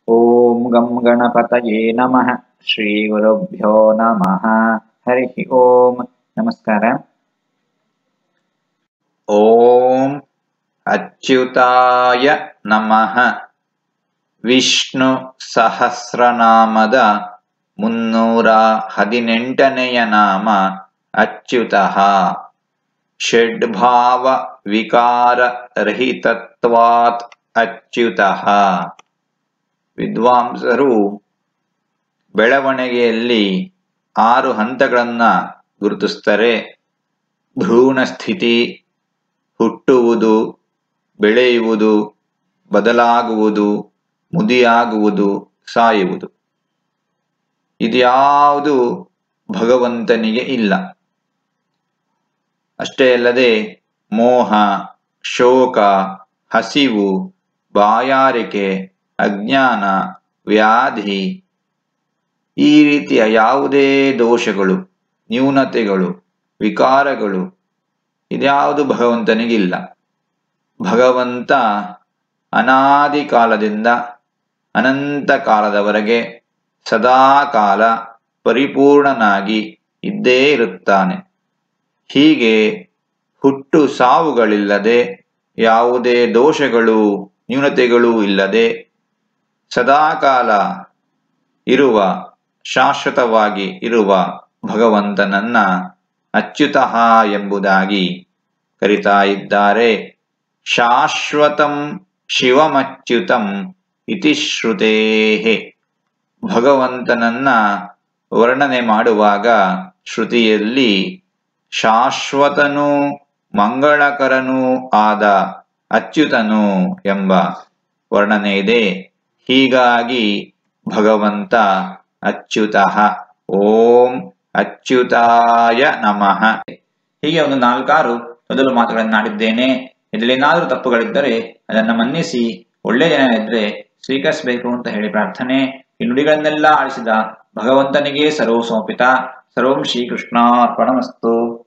ಓಂ ಗಂ ಗಣಪತಯೇ ನಮಃ ಶ್ರೀ ಗುರುಭ್ಯೋ ನಮಃ ಹರಿ ಓಂ ನಮಸ್ಕಾರ ಓಂ ಅಚ್ಯುತಾಯ ನಮಃ ವಿಷ್ಣು ಸಹಸ್ರನಾಮದ ಮುನ್ನೂರ ಹದಿನೆಂಟನೆಯ ನಾಮ ಅಚ್ಯುತಃ ಷಡ್ಭಾವ ವಿಕಾರ ರಹಿತತ್ವಾತ್ ಅಚ್ಯುತಃ ವಿದ್ವಾಂಸರು ಬೆಳವಣಿಗೆಯಲ್ಲಿ ಆರು ಹಂತಗಳನ್ನ ಗುರುತಿಸ್ತಾರೆ ಭ್ರೂಣ ಸ್ಥಿತಿ ಹುಟ್ಟುವುದು ಬೆಳೆಯುವುದು ಬದಲಾಗುವುದು ಮುದಿಯಾಗುವುದು ಸಾಯುವುದು ಇದ್ಯಾವುದು ಭಗವಂತನಿಗೆ ಇಲ್ಲ ಅಷ್ಟೇ ಅಲ್ಲದೆ ಮೋಹ ಶೋಕ ಹಸಿವು ಬಾಯಾರಿಕೆ ಅಜ್ಞಾನ ವ್ಯಾಧಿ ಈ ರೀತಿಯ ಯಾವುದೇ ದೋಷಗಳು ನ್ಯೂನತೆಗಳು ವಿಕಾರಗಳು ಇದ್ಯಾವುದು ಭಗವಂತನಿಗಿಲ್ಲ ಭಗವಂತ ಅನಾದಿ ಕಾಲದಿಂದ ಅನಂತ ಕಾಲದವರೆಗೆ ಸದಾಕಾಲ ಪರಿಪೂರ್ಣನಾಗಿ ಇದ್ದೇ ಇರುತ್ತಾನೆ ಹೀಗೆ ಹುಟ್ಟು ಸಾವುಗಳಿಲ್ಲದೆ ಯಾವುದೇ ದೋಷಗಳು ನ್ಯೂನತೆಗಳು ಇಲ್ಲದೆ ಸದಾಕಾಲ ಇರುವ ಶಾಶ್ವತವಾಗಿ ಇರುವ ಭಗವಂತನನ್ನ ಅಚ್ಯುತಃ ಎಂಬುದಾಗಿ ಕರಿತಾ ಇದ್ದಾರೆ ಶಾಶ್ವತಂ ಶಿವಮಚ್ಯುತಂ ಇತಿ ಶ್ರುತೇ ಭಗವಂತನನ್ನ ವರ್ಣನೆ ಮಾಡುವಾಗ ಶ್ರುತಿಯಲ್ಲಿ ಶಾಶ್ವತನೂ ಮಂಗಳಕರನೂ ಆದ ಅಚ್ಯುತನು ಎಂಬ ವರ್ಣನೆ ಇದೆ ಹೀಗಾಗಿ ಭಗವಂತ ಅಚ್ಯುತಃ ಓಂ ಅಚ್ಯುತಾಯ ನಮಃ ಹೀಗೆ ಒಂದು ನಾಲ್ಕಾರು ಮೊದಲು ಮಾತುಗಳನ್ನಾಡಿದ್ದೇನೆ ಇದರಲ್ಲೇನಾದರೂ ತಪ್ಪುಗಳಿದ್ದರೆ ಅದನ್ನ ಮನ್ನಿಸಿ ಒಳ್ಳೆಯ ಜನ ಇದ್ರೆ ಸ್ವೀಕರಿಸಬೇಕು ಅಂತ ಹೇಳಿ ಪ್ರಾರ್ಥನೆ ಈ ನುಡಿಗಳನ್ನೆಲ್ಲ ಆಳಿಸಿದ ಭಗವಂತನಿಗೆ ಸರ್ವ ಸಮರ್ಪಿತ ಸರ್ವಂ ಶ್ರೀಕೃಷ್ಣಾರ್ಪಣಮಸ್ತು